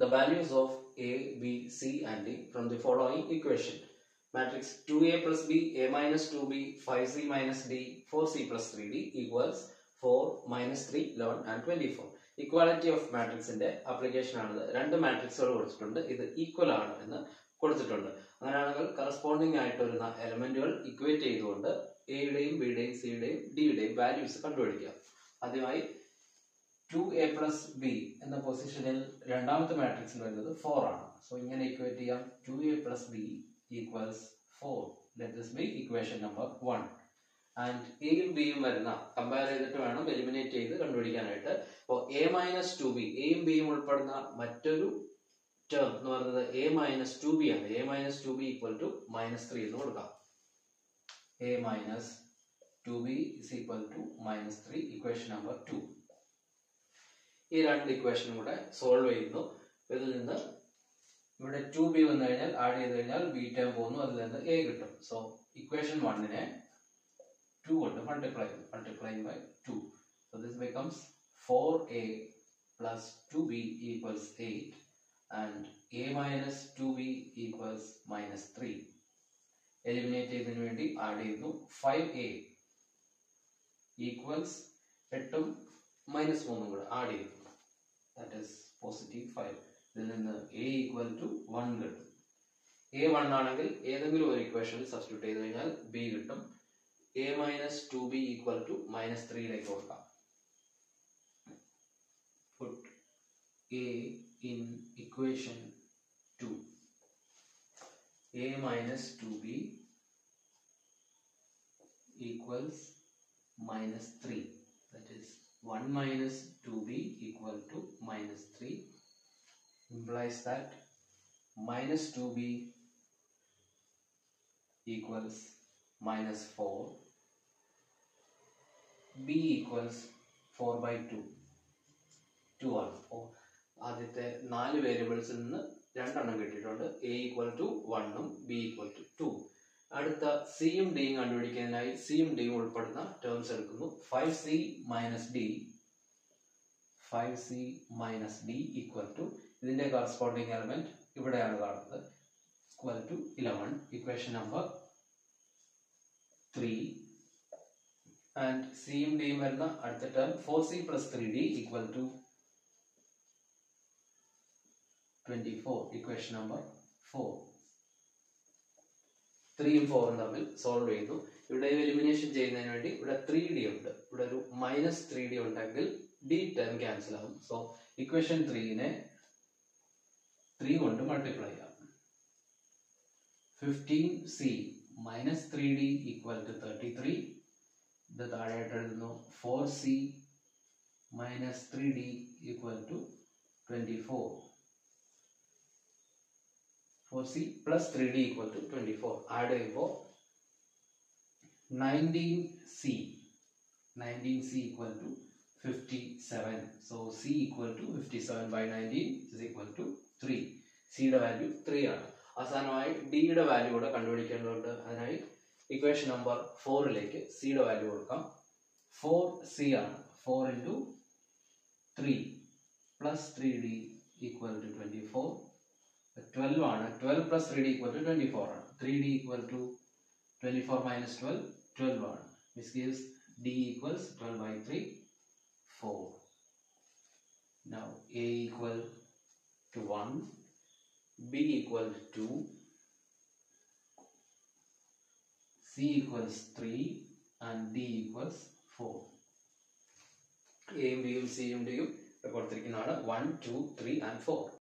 the values of A, B, C and D from the following equation. Matrix 2A plus B, A minus 2B, 5C minus D, 4C plus 3D equals 4 minus 3, 11 and 24. Equality of മാട്രിക്സിന്റെ application ആണിത് രണ്ട് മാട്രിക്സുകൾ കൊടുത്തിട്ടുണ്ട് ഇത് equal ആണ് എന്ന് കൊടുത്തിട്ടുണ്ട് അങ്ങനെയാണെങ്കിൽ corresponding ആയിട്ട് വരുന്ന എലമെന്റുകൾ ഇക്വേറ്റ് ചെയ്തുകൊണ്ട് എയുടെയും ബിയുടെയും സിയുടെയും ഡിയുടെയും വാല്യൂസ് കണ്ടുപിടിക്കുക ആദ്യമായി ടു എ പ്ലസ് ബി എന്ന പൊസിഷനിൽ രണ്ടാമത്തെ മാട്രിക്സിൽ വരുന്നത് ഫോർ ആണ് സോ ഇങ്ങനെ ഇക്വേറ്റ് ചെയ്യാം two A plus B equals four let this be equation number one and എയും ബിയും വരുന്ന കമ്പയർ ചെയ്തിട്ട് വേണം എലിമിനേറ്റ് ചെയ്ത് കണ്ടുപിടിക്കാനായിട്ട് അപ്പോൾ എ മൈനസ് ടു ബി എയും ബിയും ഉൾപ്പെടുന്ന മറ്റൊരു ടേം എന്ന് പറയുന്നത് എ മൈനസ് ടു ബി ആണ് A minus two B equal to minus three എന്ന് കൊടുക്കാം A minus two B is equal to minus three equation number two ഈ രണ്ട് ഇക്വേഷനും കൂടെ സോൾവ് ചെയ്യുന്നു ഇതിൽ നിന്ന് ഇവിടെ ടു ബി വന്നു കഴിഞ്ഞാൽ ആഡ് ചെയ്ത് കഴിഞ്ഞാൽ ബി ടേം പോകുന്നു അതിൽ നിന്ന് എ കിട്ടും സോ ഇക്വേഷൻ വണ്ണിനെ ടു കൊണ്ട് മൾട്ടിപ്ലൈ ചെയ്തു multiply by two so this becomes four A plus two B equals eight and A minus two B equals minus three eliminate ചെയ്തതിനു വേണ്ടി ആഡ് ചെയ്യുന്നു ഫൈവ് എ ഈക്വൽസ് എട്ടും minus മൂന്നും കൂടെ add ചെയ്യുന്നു ദാറ്റ് ഇസ് പോസിറ്റീവ് ഫൈവ് ഇതിൽ നിന്ന് A equal to one കിട്ടും എ വൺ ആണെങ്കിൽ ഏതെങ്കിലും ഒരു ഇക്വേഷനിൽ സബ്സ്റ്റിറ്റ്യൂട്ട് ചെയ്ത് കഴിഞ്ഞാൽ ബി കിട്ടും A minus two B equal to minus ത്രീയിലേക്ക് കൊടുക്കാം put A in equation two A minus two B equals minus three that is 1 minus 2b equal to minus 3 implies that minus 2b equals minus 4 b equals 4 by 2 2 ആണ് അപ്പോൾ ആദ്യത്തെ നാല് വേരിയബിൾസിൽ നിന്ന് രണ്ടെണ്ണം കിട്ടിയിട്ടുണ്ട് A equal to വണ്ണും B equal to two അടുത്ത സിയും ഡിയും കണ്ടുപിടിക്കുന്നതിനായി സിയും ഡിയും ഉൾപ്പെടുന്ന ടേംസ് എടുക്കുന്നു five C minus D five C minus D equal to ഇതിന്റെ കറസ്പോണ്ടിങ് എലമെന്റ് ഇവിടെയാണ് കാണുന്നത് equal to eleven equation number three and സിയും ഡിയും വരുന്ന അടുത്ത term four C plus three D equal to twenty four equation number four ത്രീയും ഫോറും തമ്മിൽ സോൾവ് ചെയ്തു ഇവിടെ എലിമിനേഷൻ ചെയ്യുന്നതിന് വേണ്ടി ഇവിടെ ത്രീ ഡി ഉണ്ട് ഇവിടെ ഒരു മൈനസ് ത്രീ ഡി ഉണ്ടെങ്കിൽ ഡി ടേം ക്യാൻസൽ ആവും സോ ഇക്വേഷൻ ത്രീനെ ത്രീ കൊണ്ട് മൾട്ടിപ്ലൈ ചെയ്യാം fifteen C minus three D equal to thirty three ഇത് താഴെയായിട്ട് എഴുതുന്നു four C minus three D equal to twenty four 4c plus 3d equal to 24 add ചെയ്യുമ്പോൾ 19c 19c equal to 57 so c equal to 57 by 19 is equal to 3 c യുടെ value 3 ആണ് അവസാനമായി d യുടെ value കൂടെ കണ്ടുപിടിക്കേണ്ടതുണ്ട് അതിനായി equation number ഫോറിലേക്ക് c യുടെ വാല്യൂ കൊടുക്കാം ഫോർ സി ആണ് four into three plus three D equal to twenty four twelve ആണ് twelve plus three D equal to twenty four ആണ് three D equal to twenty four minus twelve twelve ആണ് which gives D equals twelve by three four now A equal to one B equal to C equals three and D equals four എയും ബിയും സിയും ഡിയും കൊടുത്തിരിക്കുന്നതാണ് one two three and four